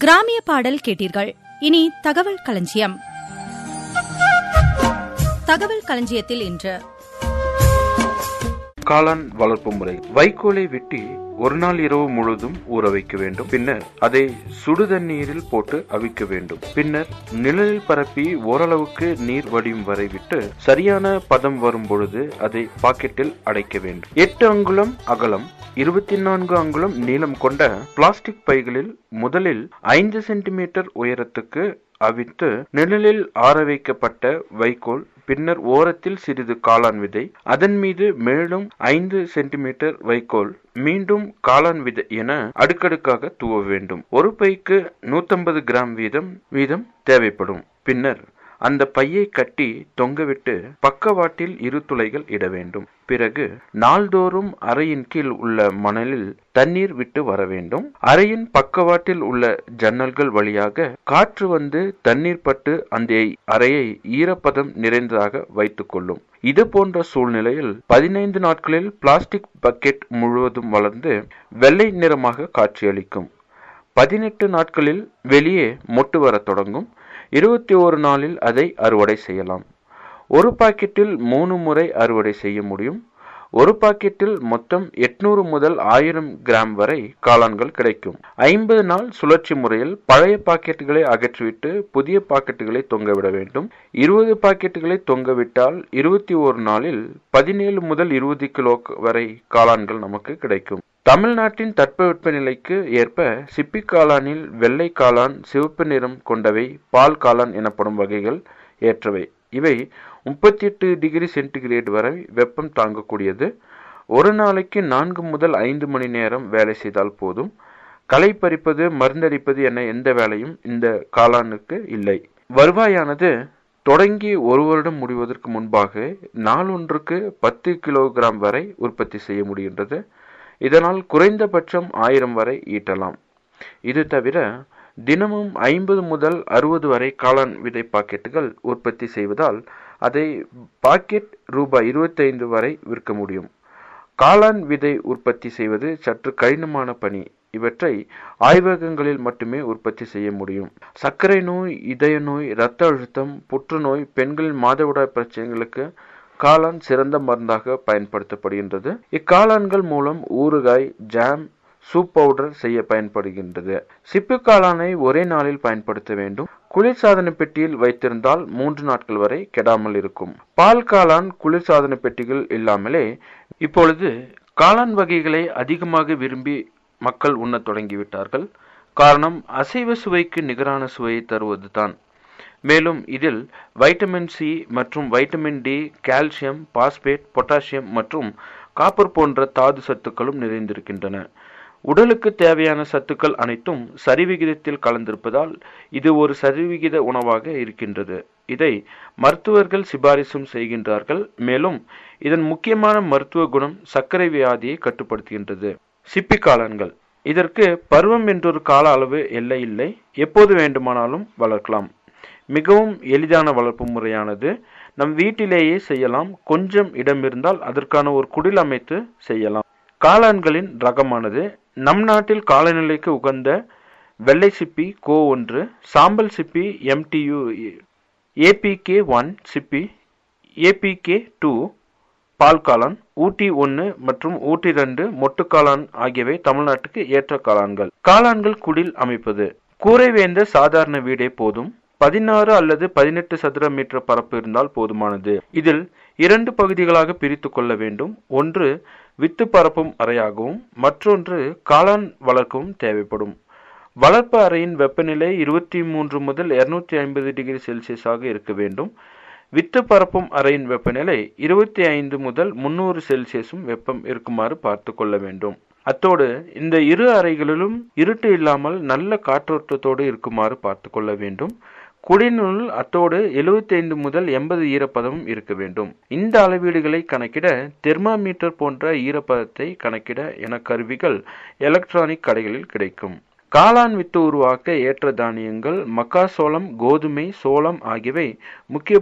கிராமிய பாடல் கேட்டீர்கள் இனி தகவல் களஞ்சியம் தகவல் களஞ்சியத்தில் இன்று காளான் வளர்ப்பு முறை வைக்கோலை வெட்டி ஒரு நாள் இரவு முழுவதும் ஊற வைக்க வேண்டும் பின்னர் அதை சுடுதண்ணீரில் போட்டு அவிக்க வேண்டும் பின்னர் நிழலில் பரப்பி ஓரளவுக்கு நீர் வடியும் வரை விட்டு சரியான பதம் வரும் பொழுது அதை பாக்கெட்டில் அடைக்க வேண்டும் எட்டு அங்குலம் அகலம் இருபத்தி நான்கு அங்குலம் நீளம் கொண்ட பிளாஸ்டிக் பைகளில் முதலில் ஐந்து சென்டிமீட்டர் உயரத்துக்கு அவித்து நிழலில் ஆற வைக்கப்பட்ட வைக்கோல் பின்னர் ஓரத்தில் சிறிது காளான் விதை அதன் மீது மேலும் ஐந்து சென்டிமீட்டர் வைக்கோல் மீண்டும் காளான் விதை என அடுக்கடுக்காக தூவ வேண்டும் ஒரு பைக்கு நூத்தம்பது கிராம் வீதம் வீதம் தேவைப்படும் பின்னர் அந்த பையை கட்டி தொங்கவிட்டு பக்கவாட்டில் இரு துளைகள் இட வேண்டும் பிறகு நாள்தோறும் அறையின் கீழ் உள்ள மணலில் தண்ணீர் விட்டு வர வேண்டும் அறையின் பக்கவாட்டில் உள்ள ஜன்னல்கள் வழியாக காற்று வந்து தண்ணீர் பட்டு அந்த அறையை ஈரப்பதம் நிறைந்ததாக வைத்துக் கொள்ளும் இது போன்ற சூழ்நிலையில் பதினைந்து நாட்களில் பிளாஸ்டிக் பக்கெட் முழுவதும் வளர்ந்து வெள்ளை நிறமாக காட்சியளிக்கும் பதினெட்டு நாட்களில் வெளியே மொட்டு வரத் தொடங்கும் இருபத்தி ஒரு நாளில் அதை அறுவடை செய்யலாம் ஒரு பாக்கெட்டில் மூணு முறை அறுவடை செய்ய முடியும் ஒரு பாக்கெட்டில் மொத்தம் எட்நூறு முதல் ஆயிரம் கிராம் வரை காளான்கள் கிடைக்கும் ஐம்பது நாள் சுழற்சி முறையில் பழைய பாக்கெட்டுகளை அகற்றிவிட்டு புதிய பாக்கெட்டுகளை தொங்கவிட வேண்டும் இருபது பாக்கெட்டுகளை தொங்கவிட்டால் இருபத்தி ஒரு நாளில் பதினேழு முதல் இருபது கிலோ வரை காளான்கள் நமக்கு கிடைக்கும் தமிழ்நாட்டின் தட்பவெட்ப நிலைக்கு ஏற்ப சிப்பி காளானில் வெள்ளை காளான் சிவப்பு நிறம் கொண்டவை பால் காளான் எனப்படும் வகைகள் ஏற்றவை இவை முப்பத்தி எட்டு டிகிரி சென்டிகிரேட் வரை வெப்பம் தாங்கக்கூடியது ஒரு நாளைக்கு நான்கு முதல் ஐந்து மணி நேரம் வேலை செய்தால் போதும் களை பறிப்பது மருந்தடிப்பது என எந்த வேலையும் இந்த காளானுக்கு இல்லை வருவாயானது தொடங்கி ஒரு வருடம் முடிவதற்கு முன்பாக நாளொன்றுக்கு பத்து கிலோகிராம் வரை உற்பத்தி செய்ய முடிகின்றது இதனால் குறைந்தபட்சம் ஆயிரம் வரை ஈட்டலாம் இது தவிர தினமும் ஐம்பது முதல் அறுபது வரை காளான் விதை பாக்கெட்டுகள் உற்பத்தி செய்வதால் அதை பாக்கெட் ரூபாய் இருபத்தைந்து வரை விற்க முடியும் காளான் விதை உற்பத்தி செய்வது சற்று கடினமான பணி இவற்றை ஆய்வகங்களில் மட்டுமே உற்பத்தி செய்ய முடியும் சர்க்கரை நோய் இதய நோய் இரத்த அழுத்தம் புற்றுநோய் பெண்களின் மாதவிடாய் பிரச்சனைகளுக்கு காளான் சிறந்த மருந்தாக பயன்படுத்தப்படுகின்றது இக்காளான்கள் மூலம் ஊறுகாய் ஜாம் சூப் பவுடர் செய்ய பயன்படுகின்றது சிப்பு காளானை ஒரே நாளில் பயன்படுத்த வேண்டும் குளிர்சாதன பெட்டியில் வைத்திருந்தால் மூன்று நாட்கள் வரை கெடாமல் இருக்கும் பால் காளான் குளிர்சாதன பெட்டிகள் இல்லாமலே இப்பொழுது காளான் வகைகளை அதிகமாக விரும்பி மக்கள் உண்ணத் தொடங்கிவிட்டார்கள் காரணம் அசைவ சுவைக்கு நிகரான சுவையை தருவதுதான் மேலும் இதில் வைட்டமின் சி மற்றும் vitamin D calcium phosphate potassium மற்றும் காப்பர் போன்ற தாது சத்துக்களும் நிறைந்திருக்கின்றன உடலுக்கு தேவையான சத்துக்கள் அனைத்தும் சரிவிகிதத்தில் கலந்திருப்பதால் இது ஒரு சரிவிகித உணவாக இருக்கின்றது இதை மருத்துவர்கள் சிபாரிசும் செய்கின்றார்கள் மேலும் இதன் முக்கியமான மருத்துவ குணம் சர்க்கரை வியாதியை கட்டுப்படுத்துகின்றது சிப்பி காளான்கள் இதற்கு பருவம் என்றொரு கால அளவு எல்லை இல்லை எப்போது வேண்டுமானாலும் வளர்க்கலாம் மிகவும் எளிதான வளர்ப்பு முறையானது நம் வீட்டிலேயே செய்யலாம் கொஞ்சம் இடம் இருந்தால் அதற்கான ஒரு குடில் அமைத்து செய்யலாம் காளான்களின் ரகமானது நம் நாட்டில் காலநிலைக்கு உகந்த வெள்ளை சிப்பி கோ ஒன்று சாம்பல் சிப்பி எம்டியு ஏபிகே ஒன் சிப்பி ஏபிகே டூ பால் காளான் ஊட்டி ஒன்று மற்றும் ஊட்டி ரெண்டு மொட்டுக்காளான் ஆகியவை தமிழ்நாட்டுக்கு ஏற்ற காளான்கள் காளான்கள் குடில் அமைப்பது கூரை வேந்த சாதாரண வீடே போதும் பதினாறு அல்லது பதினெட்டு சதுர மீட்டர் பரப்பு இருந்தால் போதுமானது இதில் இரண்டு பகுதிகளாக பிரித்து கொள்ள வேண்டும் ஒன்று வித்து பரப்பும் அறையாகவும் மற்றொன்று காளான் வளர்க்கவும் தேவைப்படும் வளர்ப்பு அறையின் வெப்பநிலை இருபத்தி மூன்று முதல் இருநூத்தி ஐம்பது டிகிரி செல்சியஸாக இருக்க வேண்டும் வித்து பரப்பும் அறையின் வெப்பநிலை இருபத்தி ஐந்து முதல் முன்னூறு செல்சியஸும் வெப்பம் இருக்குமாறு பார்த்து கொள்ள வேண்டும் அத்தோடு இந்த இரு அறைகளிலும் இருட்டு இல்லாமல் நல்ல காற்றோட்டத்தோடு இருக்குமாறு பார்த்து கொள்ள வேண்டும் குடிநூல் அத்தோடு எழுபத்தைந்து முதல் எண்பது ஈரப்பதமும் இருக்க வேண்டும் இந்த அளவீடுகளை கணக்கிட தெர்மாமீட்டர் போன்ற ஈரப்பதத்தை கணக்கிட என கருவிகள் எலக்ட்ரானிக் கடைகளில் கிடைக்கும் காளான் வித்து உருவாக்க ஏற்ற தானியங்கள் மக்காசோளம் கோதுமை சோளம் ஆகியவை முக்கிய